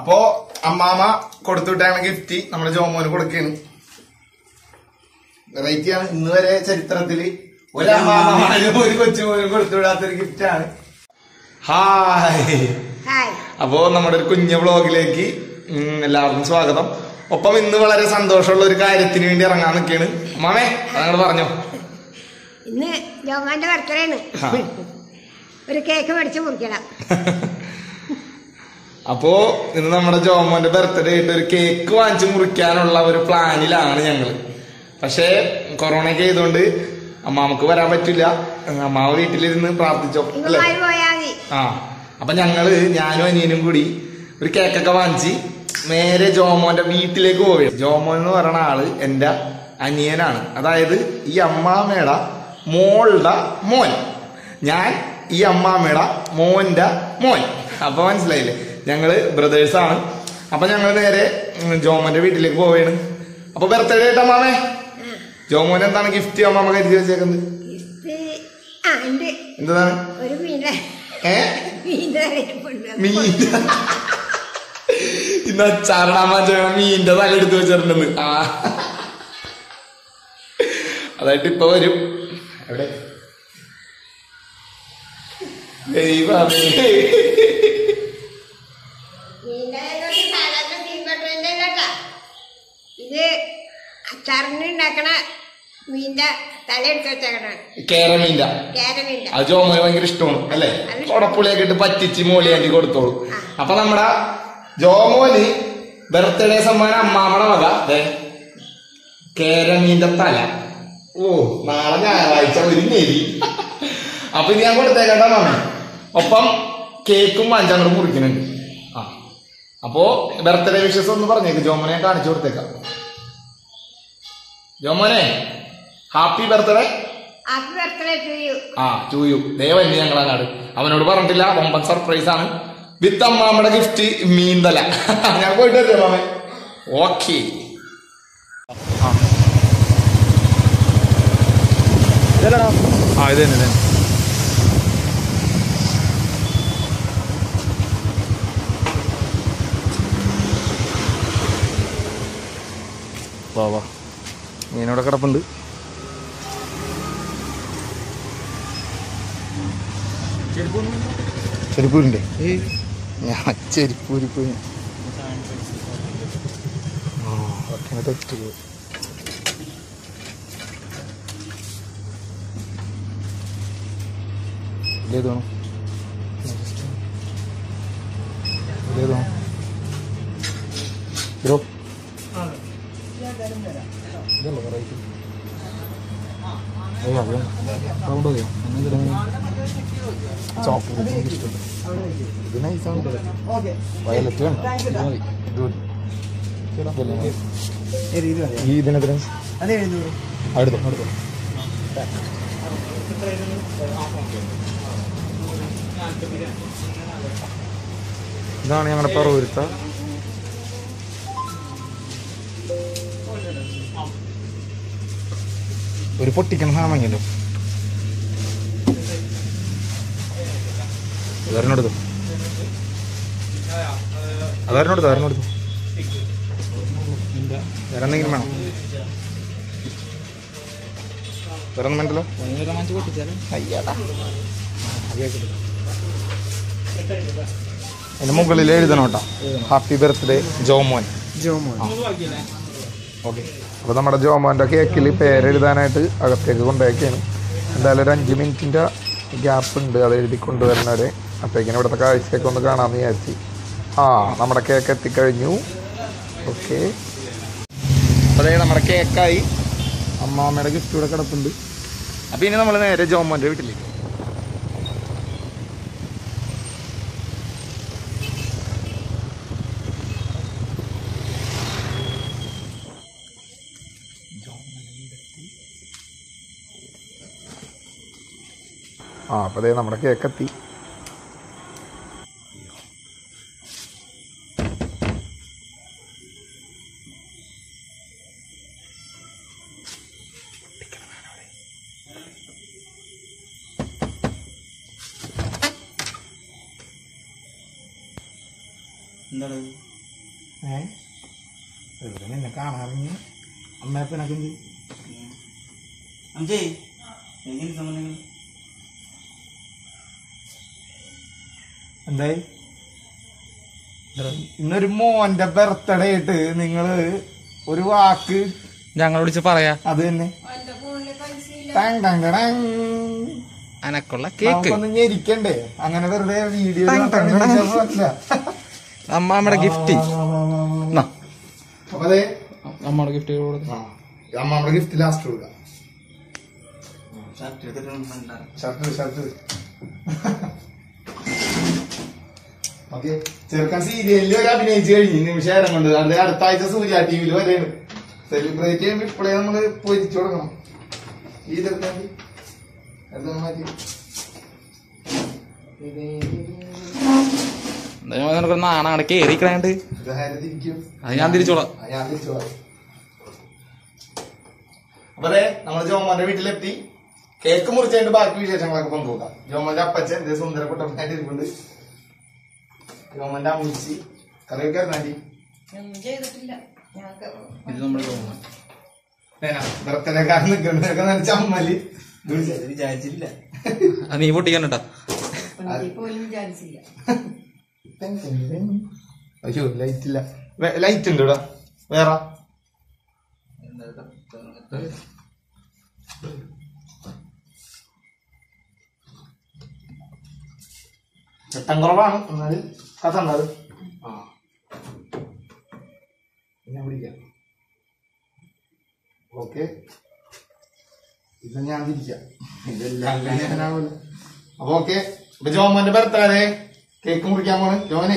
അപ്പോ അമ്മാമ കൊടുത്തുവിട്ടാണ് ഗിഫ്റ്റ് നമ്മുടെ ജോമോന് കൊടുക്കാണ് വെറൈറ്റി ആണ് ഇന്ന് വരെ ചരിത്രത്തില് ഒരു അമ്മാമാരും ഒരു കൊച്ചുമോനും കൊടുത്തുവിടാത്തൊരു ഗിഫ്റ്റ് ആണ് ഹായ് ഹായ് അപ്പോ നമ്മുടെ ഒരു കുഞ്ഞു വ്ളോഗിലേക്ക് ഉം, എല്ലാവർക്കും സ്വാഗതം ഒപ്പം ഇന്ന് വളരെ സന്തോഷമുള്ള ഒരു കാര്യത്തിന് വേണ്ടി ഇറങ്ങാൻ നിൽക്കാണ് അമ്മാമേ അതങ്ങൾ പറഞ്ഞോ ഇന്ന് ജോമാന്റെ ബർത്ത്ഡേ ആണ് ആ. ഒരു കേക്ക് മേടിച്ച് മുറിക്കണം അപ്പോ ഇന്ന് നമ്മുടെ ജോമോന്റെ ബർത്ത്ഡേ ആയിട്ട് ഒരു കേക്ക് വാങ്ങിച്ചു മുറിക്കാനുള്ള ഒരു പ്ലാനിലാണ് ഞങ്ങള് പക്ഷേ കൊറോണ ഒക്കെ ആയതുകൊണ്ട് അമ്മാമക്ക് വരാൻ പറ്റില്ല അമ്മാവ വീട്ടിലിരുന്ന് പ്രാർത്ഥിച്ചോ അല്ലേ ഇവന്മാര് പോയാ മതി ആ അപ്പൊ ഞങ്ങള് ഞാനും അനിയനും കൂടി ഒരു കേക്കൊക്കെ വാങ്ങിച്ച് നേരെ ജോമോന്റെ വീട്ടിലേക്ക് പോവുകയാണ് ജോമോൻ എന്ന് പറയുന്ന ആള് എന്റെ അനിയനാണ് അതായത് ഈ അമ്മാമ്മയുടെ മോളുടെ മോൻ ഞാൻ ഈ അമ്മാമ്മയുടെ മോന്റെ മോൻ അപ്പൊ മനസ്സിലായില്ലേ ഞങ്ങള് ബ്രദേഴ്സ് ആണ് അപ്പൊ ഞങ്ങൾ നേരെ ഉം, ജോമോന്റെ വീട്ടിലേക്ക് പോവുകയാണ് അപ്പൊ ബർത്ത്ഡേ ആയിട്ട് അമ്മാമേ ജോമോൻ എന്താണ് ഗിഫ്റ്റ് അമ്മാമ്മ കരുതി വെച്ചേക്കുന്നത് ഇത് ആ ഉണ്ട് എന്താണ് ഒരു മീൻ്റെ ഏ മീൻ്റെ തലയിരിപ്പുണ്ട്. മീൻ ഇന്ന് അച്ചാറിടാൻ ചെയ്യണം മീന്റെ തല എടുത്ത് വെച്ചിട്ടുണ്ടെന്ന് ആ അതായിട്ട് ഇപ്പൊ വരും എവിടെ ദൈവമേ. മീൻ്റെ തലയിൽ സാധാരണ തീൻപെട്ടതിൻ്റെ അല്ല ട്ടാ. ഇത് അച്ചാറിന് ഉണ്ടാക്കണ മീൻ്റെ തല എടുത്ത് വെച്ചേക്കണ കേരമീന്റെ കേരമീൻ്റെ അത് ജോമോന് ഭയങ്കര ഇഷ്ടമാണ് അല്ലേ കൊടപ്പുളിയൊക്കെ ഇട്ട് പറ്റിച്ച് മോളിയാണ്ടി കൊടുത്തോളൂ അപ്പൊ നമ്മുടെ ജോമോന് ബർത്ത്ഡേ സമ്മാനം അമ്മാമ്മയുടെ വക ദേ കേരമീന്റെ തല ഓ നാളെ ഞായറാഴ്ച ഒരു നെരി അപ്പൊ ഇത് ഞാൻ കൊടുത്തേക്കണ്ട മാമ ഒപ്പം കേക്കും അഞ്ചങ്ങോട് മുറിക്കുന്നുണ്ട് ആ അപ്പോ ബർത്ത്ഡേ വിഷസ് ഒന്ന് പറഞ്ഞേക്ക് ജോമോനെ കാണിച്ചു കൊടുത്തേക്കാം ജോമോനെ happy birthday happy birthday to you ആ ചൂയു ദയവന്യ ഞങ്ങളങ്ങാട് അവനോട് പറഞ്ഞിട്ടില്ല വമ്പൻ സർപ്രൈസ് ആണ് വിത്ത് അമ്മാമ്മയുടെ ഗിഫ്റ്റ് മീന്തല ഞാൻ പോയിട്ട് വരാം മാമേ ഓക്കെ ആ ഇത് തന്നെ ഇത് തന്നെ വാ വാ മീനോടെ കിടപ്പുണ്ട് ചെരുപ്പൂരിന്റെ ഞാൻ ചെരുപ്പൂരി പോയി തെറ്റ് ഇതേത് വേണം ഇതേത് വേണം ബ്രോ ഇതല്ലേ വെറൈറ്റി അയ്യോ അത് റൗണ്ട് മതിയോ ചോക്ലേറ്റ് എനിക്ക് ഇഷ്ടമുണ്ട് ഇത് നൈസാണ് വയലറ്റ് വേണ്ട ഇത് മതി ഇത് മതി ഇതല്ലേ മതി. ഈ ഇതിനെത്ര അടുത്തോ അടുത്തോ ഇതാണ് ഞങ്ങളുടെ പറവൂരുത്ത ഒരു പൊട്ടിക്കണ സാധനമല്ലോ അതാരനോടുത്തു അതാരനോടുത്തു അതാരനോടുത്തു വേറെ എന്തെങ്കിലും വേണം വേറെ ഒന്നും വേണ്ടല്ലോ അയ്യാടാ അതിന്റെ മുകളിൽ എഴുതണം കേട്ടോ happy birthday Jomon Jomon okay അപ്പോൾ നമ്മുടെ ജോമോൻ്റെ കേക്കിൽ പേരെഴുതാനായിട്ട് അകത്തേക്ക് കൊണ്ടുപോയൊക്കെയാണ് എന്തായാലും ഒരു അഞ്ച് മിനിറ്റിൻ്റെ ഗ്യാപ്പ് ഉണ്ട് അത് എഴുതി കൊണ്ടുവരുന്നവരെ അപ്പോഴേക്കിനും ഇവിടുത്തെ കാഴ്ചയൊക്കെ ഒന്ന് കാണാമെന്ന് വിചാരിച്ച് ആ നമ്മുടെ കേക്ക് എത്തിക്കഴിഞ്ഞു ഓക്കെ അതെ നമ്മുടെ കേക്കായി അമ്മാമ്മയുടെ ഗിഫ്റ്റ് ഇവിടെ കിടപ്പുണ്ട് അപ്പൊ ഇനി നമ്മൾ നേരെ ജോമോന്റെ വീട്ടിലേക്ക് ആ അപ്പോൾ അതേ നമ്മുടെ കേക്ക് എത്തി എന്താണ് ഏ വെറുതെ നിന്നെ കാണാറിഞ്ഞ് അമ്മയപ്പനൊക്കെ എന്ത് അഞ്ചേ എങ്ങനെ സംബന്ധങ്ങൾ എന്തായി ഇന്നൊരു മോന്റെ ബർത്ത്ഡേ ആയിട്ട് നിങ്ങള് ഒരു വാക്ക് ഞങ്ങൾ വിളിച്ച് പറയാ അത് തന്നെ ടങ് ടങ് ടങ്. അനക്കുള്ള കേക്ക് നമുക്കൊന്ന് ഞെരിക്കണ്ടേ അങ്ങനെ വെറുതെ വീഡിയോ ടങ് ടങ് ടങ്. പറ്റില്ല അമ്മാമ്മയുടെ ഗിഫ്റ്റ് അപ്പൊ അതെ അമ്മയുടെ ഗിഫ്റ്റ് കൊടുത്തു അമ്മയുടെ ഗിഫ്റ്റ് ലാസ്റ്റ് കൊടുക്കാം ഷർട്ട് എടുത്തിട്ട് ഷർട്ട് ഷർട്ട് ഓക്കെ ചെറുക്കൻ സീരിയലിൽ ഒരു അഭിനയിച്ച് കഴിഞ്ഞു നിമിഷം കൊണ്ട് അത് അടുത്ത ആഴ്ച സൂര്യ ടി വിയിൽ വരെയാണ് സെലിബ്രേറ്റ് ചെയ്യുമ്പോൾ ഇപ്പോഴേ നമ്മള് പൊരിച്ചു കൊടുക്കണം ഈ ഇതെടുത്താൽ മതി. എടുത്താൽ മതി. എന്തായാലും നിനക്ക് നാണ അവിടെ കേറി കളയാണ്ട് ഇത് ഹരിതിരിക്കും. അത് ഞാൻ തിരിച്ചോളാം ആ, ഞാൻ തിരിച്ചോളാം അപ്പൊ അതെ നമ്മള് ജോമോന്റെ വീട്ടിലെത്തി കേക്ക് മുറിച്ചതിന്റെ ബാക്കി വിശേഷങ്ങളൊക്കെ പങ്കുവെക്കാം ജോമോന്റെ അപ്പച്ചൻ ഇത് സുന്ദര കുട്ടപ്പനായിട്ട് ഇരിപ്പുണ്ട് ജോമോന്റെ അമ്മച്ചി കറിയൊക്കെ അറിഞ്ഞാണ്ടി ഇത് നമ്മുടെ റൂമ്. ബർത്ത്ഡേക്കാരൻ നിൽക്കുന്നതൊക്കെ നനച്ച അമ്മല് വിചാരിച്ചില്ല അത് നീ പൊട്ടിക്കാൻ കേട്ടാ അയ്യോ ലൈറ്റ് ഇല്ല ലൈറ്റ് ഉണ്ട് ഇവിടെ വേറെ ചട്ടം കുറവാണ് എന്നാലും കഥ ഉണ്ടാവും ആ ഞാൻ പിടിക്കാം ഓക്കെ ഇത് ഞാൻ തിരിക്കാം ഇതെല്ലാം ഞാനാവില്ല അപ്പൊ ഓക്കെ ഇപ്പൊ ജോമോന്റെ ബർത്ത്ഡേ കേക്ക് മുറിക്കാൻ പോണ് ജോനെ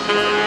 ആ